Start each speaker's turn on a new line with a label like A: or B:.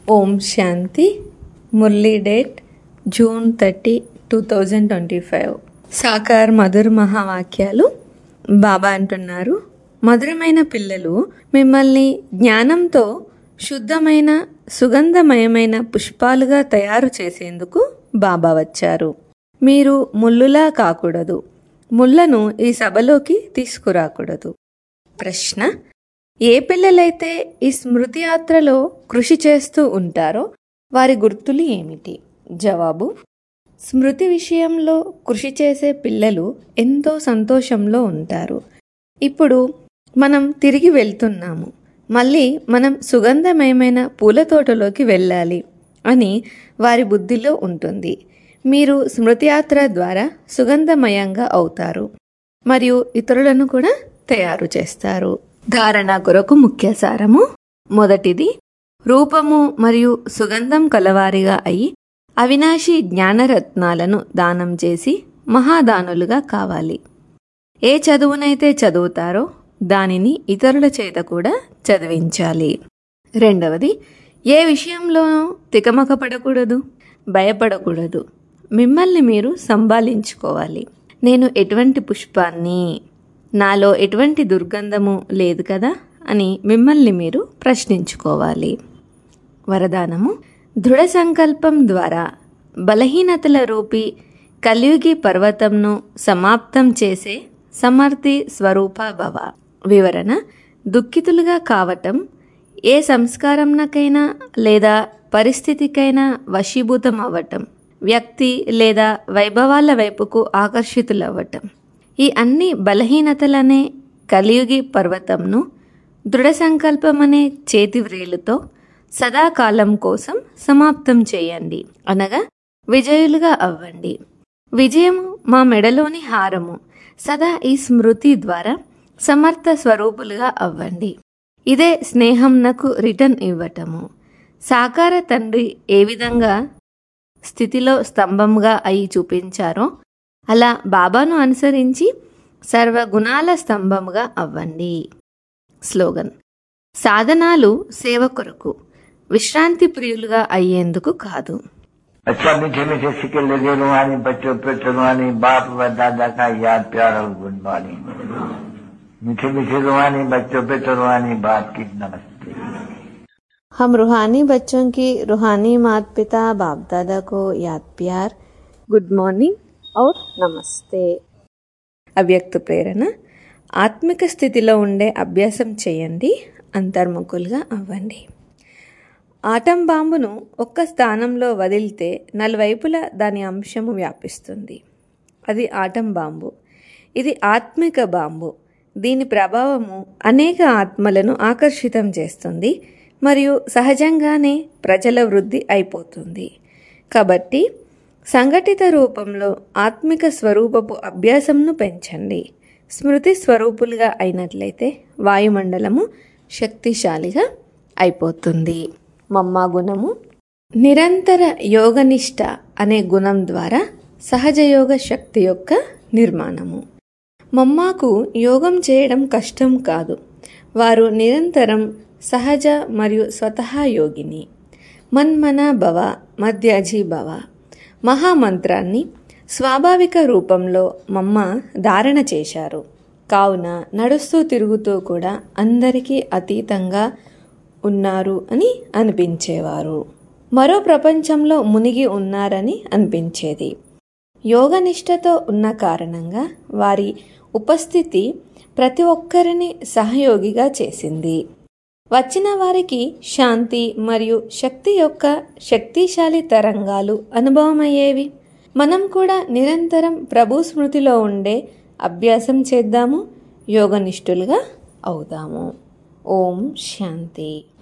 A: ఓం Shanti Murali date June thirty two thousand twenty five సాకార్ మధుర్ మహావాక్యాలు బాబా అంటున్నారు మధురమైన పిల్లలు మిమ్మల్ని జ్ఞానంతో శుద్ధమైన సుగంధమయమైన పుష్పాలుగా తయారు చేసేందుకు బాబా వచ్చారు మీరు ముల్లులా కాకూడదు ముళ్ళను ఈ సభలోకి తీసుకురాకూడదు ప్రశ్న ఏ పిల్లలైతే ఈ స్మృతి యాత్రలో కృషి చేస్తూ ఉంటారో వారి గుర్తులు ఏమిటి జవాబు స్మృతి విషయంలో కృషి చేసే పిల్లలు ఎంతో సంతోషంలో ఉంటారు ఇప్పుడు మనం తిరిగి వెళ్తున్నాము మళ్ళీ మనం సుగంధమయమైన పూల తోటలోకి వెళ్ళాలి అని వారి బుద్ధిలో ఉంటుంది మీరు స్మృతి యాత్ర ద్వారా సుగంధమయంగా అవుతారు మరియు ఇతరులను కూడా తయారు చేస్తారు ధారణ కొరకు ముఖ్య సారము మొదటిది రూపము మరియు సుగంధం కలవారిగా అయి అవినాశి జ్ఞానరత్నాలను దానం చేసి మహాదానులుగా కావాలి ఏ చదువునైతే చదువుతారో దానిని ఇతరుల చేత కూడా చదివించాలి రెండవది ఏ విషయంలోనూ తికమక పడకూడదు భయపడకూడదు మిమ్మల్ని మీరు సంభాళించుకోవాలి నేను ఎటువంటి పుష్పాన్ని నాలో ఎటువంటి దుర్గంధము లేదు కదా అని మిమ్మల్ని మీరు ప్రశ్నించుకోవాలి వరదానము దృఢ సంకల్పం ద్వారా బలహీనతల రూపి కలియుగి పర్వతంను సమాప్తం చేసే సమర్థి స్వరూప భవ వివరణ దుఃఖితులుగా కావటం ఏ సంస్కారంనకైనా లేదా పరిస్థితికైనా వశీభూతం అవ్వటం వ్యక్తి లేదా వైభవాల వైపుకు ఆకర్షితులవ్వటం ఈ అన్ని బలహీనతలనే కలియుగి పర్వతంను దృఢ సంకల్పమనే చేతి వ్రేలుతో సదాకాలం కోసం సమాప్తం చేయండి అనగా విజయులుగా అవ్వండి విజయము మా మెడలోని హారము సదా ఈ స్మృతి ద్వారా సమర్థ స్వరూపులుగా అవ్వండి ఇదే స్నేహంనకు రిటర్న్ ఇవ్వటము సాకార తండ్రి ఏ విధంగా స్థితిలో స్తంభంగా అయి చూపించారో అలా బాబాను అనుసరించి సర్వగుణాల స్తంభముగా అవ్వండి స్లోగన్ సాధనాలు సేవ కొరకు విశ్రాంతి ప్రియులుగా అయ్యేందుకు కాదు
B: अच्छा मीठे मीठे सिक्के लगे रुहानी बच्चों पे रुहानी बाप व दादा का याद प्यार और गुड मॉर्निंग मीठे मीठे रुहानी बच्चों पे रुहानी बाप की नमस्ते
A: हम रूहानी बच्चों की रूहानी माता पिता बाप दादा को याद प्यार గుడ్ మార్నింగ్ ఔర్ నమస్తే అవ్యక్త ప్రేరణ ఆత్మిక స్థితిలో ఉండే అభ్యాసం చేయండి అంతర్ముఖులుగా అవ్వండి ఆటం బాంబును ఒక్క స్థానంలో వదిలితే నలువైపులా దాని అంశము వ్యాపిస్తుంది అది ఆటం బాంబు ఇది ఆత్మిక బాంబు దీని ప్రభావము అనేక ఆత్మలను ఆకర్షితం చేస్తుంది మరియు సహజంగానే ప్రజల వృద్ధి అయిపోతుంది కాబట్టి సంఘటిత రూపంలో ఆత్మిక స్వరూపపు అభ్యాసంను పెంచండి స్మృతి స్వరూపులుగా అయినట్లయితే వాయుమండలము శక్తిశాలిగా అయిపోతుంది మమ్మ గుణము నిరంతర యోగనిష్ట అనే గుణం ద్వారా సహజ యోగ శక్తి యొక్క నిర్మాణము మమ్మాకు యోగం చేయడం కష్టం కాదు వారు నిరంతరం సహజ మరియు స్వతహా యోగిని మన్మన భవ మధ్యాజీ భవ మహామంత్రాన్ని స్వాభావిక రూపంలో మమ్మ ధారణ చేశారు కావున నడుస్తూ తిరుగుతూ కూడా అందరికీ అతీతంగా ఉన్నారు అని అనిపించేవారు మరో ప్రపంచంలో మునిగి ఉన్నారని అనిపించేది యోగనిష్టతో ఉన్న కారణంగా వారి ఉపస్థితి ప్రతి ఒక్కరిని సహయోగిగా చేసింది వచ్చిన వారికి శాంతి మరియు శక్తి యొక్క శక్తిశాలి తరంగాలు అనుభవమయ్యేవి మనం కూడా నిరంతరం ప్రభు స్మృతిలో ఉండే అభ్యాసం చేద్దాము యోగనిష్ఠులుగా అవుదాము ఓం శాంతి